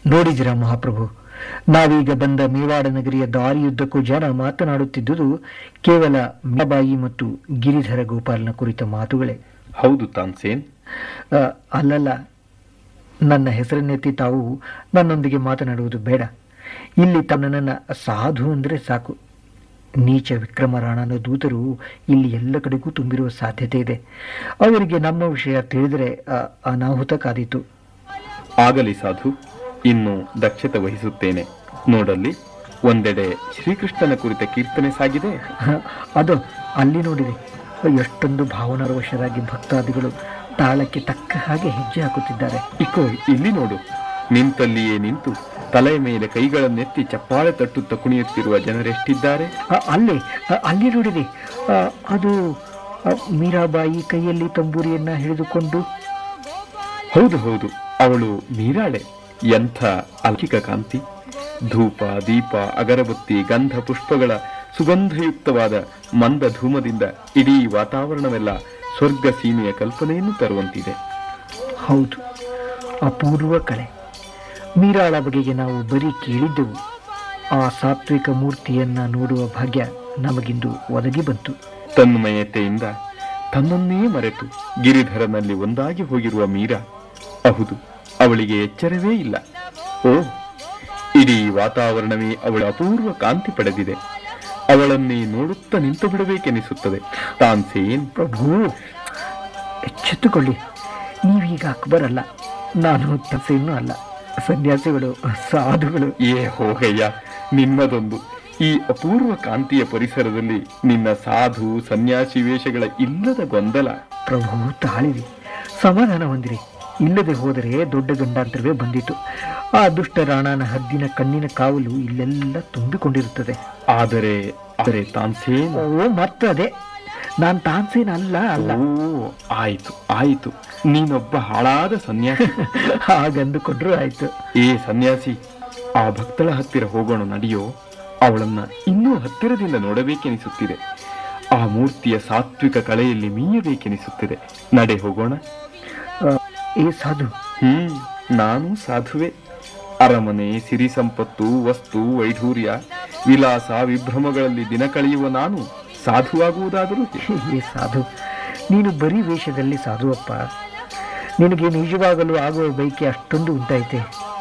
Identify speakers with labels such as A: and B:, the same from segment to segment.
A: ನೋಡಿದಿರ ಮಹಾಪ್ರಭು ನಾವೀಗ ಬಂದ ಮೇವಾಡ ನಗರಿಯ ದಾರಿಯುದ್ದಕ್ಕೂ ಜನ ಮಾತನಾಡುತ್ತಿದ್ದುದು ಕೇವಲ ಮೀರಾಬಾಯಿ ಮತ್ತು ಗಿರಿಧರ ಗೋಪಾಲನ ಕುರಿತ ಮಾತುಗಳೇ
B: ಹೌದು ತಾನ್ಸೇನ್
A: ಆ, ಅಲ್ಲಲ್ಲ ನನ್ನ ಹೆಸರನ್ನೆತ್ತಿ ತಾವು ನನ್ನೊಂದಿಗೆ ಮಾತನಾಡುವುದು ಬೇಡ ಇಲ್ಲಿ ತನ್ನನ್ನು ಸಾಧು ಅಂದರೆ ಸಾಕು ನೀಚ ವಿಕ್ರಮರಾಣನ ದೂತರು ಇಲ್ಲಿ ಎಲ್ಲ ಕಡೆಗೂ ತುಂಬಿರುವ ಸಾಧ್ಯತೆ ಇದೆ ಅವರಿಗೆ ನಮ್ಮ ವಿಷಯ ತಿಳಿದರೆ ಆ, ಅನಾಹುತ ಕಾದೀತು
B: ಆಗಲಿ ಸಾಧು ಇನ್ನು ದಕ್ಷತೆ ವಹಿಸುತ್ತೇನೆ ನೋಡಲ್ಲಿ ಒಂದೆಡೆ ಶ್ರೀಕೃಷ್ಣನ ಕುರಿತ ಕೀರ್ತನೆ ಸಾಗಿದೆ
A: ಹ, ಅದು ಅಲ್ಲಿ ನೋಡಿರಿ ಎಷ್ಟೊಂದು ಭಾವನಾರವಶರಾಗಿ ಭಕ್ತಾದಿಗಳು ತಾಳಕ್ಕೆ ತಕ್ಕ ಹಾಗೆ ಹೆಜ್ಜೆ ಹಾಕುತ್ತಿದ್ದಾರೆ
B: ಇಕೋ ಇಲ್ಲಿ ನೋಡು ನಿಂತಲ್ಲಿಯೇ ನಿಂತು ತಲೆಯ ಮೇಲೆ ಕೈಗಳನ್ನೆತ್ತಿ ಚಪ್ಪಾಳೆ ತಟ್ಟುತ್ತ ಕುಣಿಯುತ್ತಿರುವ ಜನರೆಷ್ಟಿದ್ದಾರೆ
A: ಅ, ಅಲ್ಲಿ ಅ, ಅಲ್ಲಿ ನೋಡಿರಿ ಅ, ಅದು ಅ, ಮೀರಾಬಾಯಿ ಕೈಯಲ್ಲಿ ತಂಬೂರಿಯನ್ನ ಹಿಡಿದುಕೊಂಡು
B: ಹೌದು ಹೌದು ಅವಳು ಮೀರಾಳೆ ಎಂಥ ಅಲೌಕಿಕ ಕಾಂತಿ ಧೂಪ ದೀಪ ಅಗರಬತ್ತಿ ಗಂಧ ಪುಷ್ಪಗಳ ಸುಗಂಧಯುಕ್ತವಾದ ಮಂದ ಧೂಮದಿಂದ ಇಡೀ ವಾತಾವರಣವೆಲ್ಲ ಸ್ವರ್ಗ ಸೀಮೆಯ ಕಲ್ಪನೆಯನ್ನು ತರುವಂತಿದೆ
A: ಹೌದು ಅಪೂರ್ವ ಕಳೆ ಮೀರಾಳ ಬಗೆಗೆ ನಾವು ಬರೀ ಕೇಳಿದ್ದೆವು ಆ ಸಾತ್ವಿಕ ಮೂರ್ತಿಯನ್ನ ನೋಡುವ ಭಾಗ್ಯ ನಮಗಿಂದು ಒದಗಿ ಬಂತು
B: ತನ್ಮಯತೆಯಿಂದ ತನ್ನನ್ನೇ ಮರೆತು ಗಿರಿಧರನಲ್ಲಿ ಒಂದಾಗಿ ಹೋಗಿರುವ ಮೀರಾ ಹೌದು ಅವಳಿಗೆ ಎಚ್ಚರವೇ ಇಲ್ಲ ಓ ಇಡೀ ವಾತಾವರಣವೇ ಅವಳ ಅಪೂರ್ವ ಕಾಂತಿ ಪಡೆದಿದೆ ಅವಳನ್ನೇ ನೋಡುತ್ತಾ ನಿಂತು ಬಿಡಬೇಕೆನಿಸುತ್ತದೆ ತಾನ್ಸೇನ್
A: ಪ್ರಭು ಎಚ್ಚೆತ್ತುಕೊಳ್ಳಿ ನೀವೀಗ ಅಕ್ಬರ್ ಅಲ್ಲ ನಾನು ತಸೇನು ಅಲ್ಲ ಸನ್ಯಾಸಿಗಳು ಸಾಧುಗಳು
B: ಏ ಹೋಗಯ್ಯ ನಿನ್ನದೊಂದು ಈ ಅಪೂರ್ವ ಕಾಂತಿಯ ಪರಿಸರದಲ್ಲಿ ನಿನ್ನ ಸಾಧು ಸನ್ಯಾಸಿ ವೇಷಗಳ ಇಲ್ಲದ ಗೊಂದಲ
A: ಪ್ರಭು ತಾಳಿರಿ ಸಮಾಧಾನ ಹೊಂದಿರಿ ಇಲ್ಲದೆ ಹೋದರೆ ದೊಡ್ಡ ಗಂಡಾಂತರವೇ ಬಂದಿತು ಆ ದುಷ್ಟ ರಾಣನ ಹದ್ದಿನ ಕಣ್ಣಿನ ಕಾವಲು ಇಲ್ಲೆಲ್ಲ ತುಂಬಿಕೊಂಡಿರುತ್ತದೆ
B: ಆದರೆ ಆದರೆ ತಾನ್ಸೇನ್
A: ಓ ಮತ್ತದೇ ನಾನ್ ತಾನ್ಸೇನ ಅಲ್ಲ ಅಲ್ಲ
B: ಓ ಆಯ್ತು ಆಯ್ತು ನೀನೊಬ್ಬ ಹಾಳಾದ ಸನ್ಯಾಸಿ
A: ಹಾಗಂದುಕೊಂಡ್ರು ಆಯ್ತು
B: ಏ ಸನ್ಯಾಸಿ ಆ ಭಕ್ತಳ ಹತ್ತಿರ ಹೋಗೋಣ ನಡೆಯೋ ಅವಳನ್ನ ಇನ್ನೂ ಹತ್ತಿರದಿಂದ ನೋಡಬೇಕೆನಿಸುತ್ತಿದೆ ಆ ಮೂರ್ತಿಯ ಸಾತ್ವಿಕ ಕಳೆಯಲ್ಲಿ ಮೀಯಬೇಕೆನಿಸುತ್ತಿದೆ ನಡೆ ಹೋಗೋಣ
A: ಆ, ಏ ಸಾಧು
B: ಹ್ಮ್ ನಾನು ಸಾಧುವೆ ಅರಮನೆ ಸಿರಿ ಸಂಪತ್ತು ವಸ್ತು ವೈಢೂರ್ಯ ವಿಲಾಸ ವಿಭ್ರಮಗಳಲ್ಲಿ ದಿನ ಕಳೆಯುವ ನಾನು ಸಾಧುವಾಗುವುದಾದರೂ ಹೇಗೆ?
A: ಏ ಸಾಧು ನೀನು ಬರೀ ವೇಷದಲ್ಲಿ ಸಾಧುವಪ್ಪ ನಿನಗೆ ನಿಜವಾಗಲು ಆಗುವ ಬೈಕೆ ಅಷ್ಟೊಂದು ಉಂಟಾಯ್ತೆ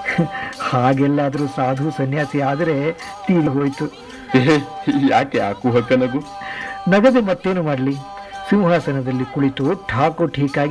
A: ಹಾಗೆಲ್ಲಾದರೂ ಸಾಧು ಸನ್ಯಾಸಿ ಆದರೆ ತೀರಿ ಹೋಯ್ತು
B: ಏ, ಯಾಕೆ ಆ ಕುಹಕನಗು
A: ನಗದೆ ಮತ್ತೇನು ಮಾಡಲಿ ಸಿಂಹಾಸನದಲ್ಲಿ ಕುಳಿತು ಠಾಕು ಠೀಕಾಗಿ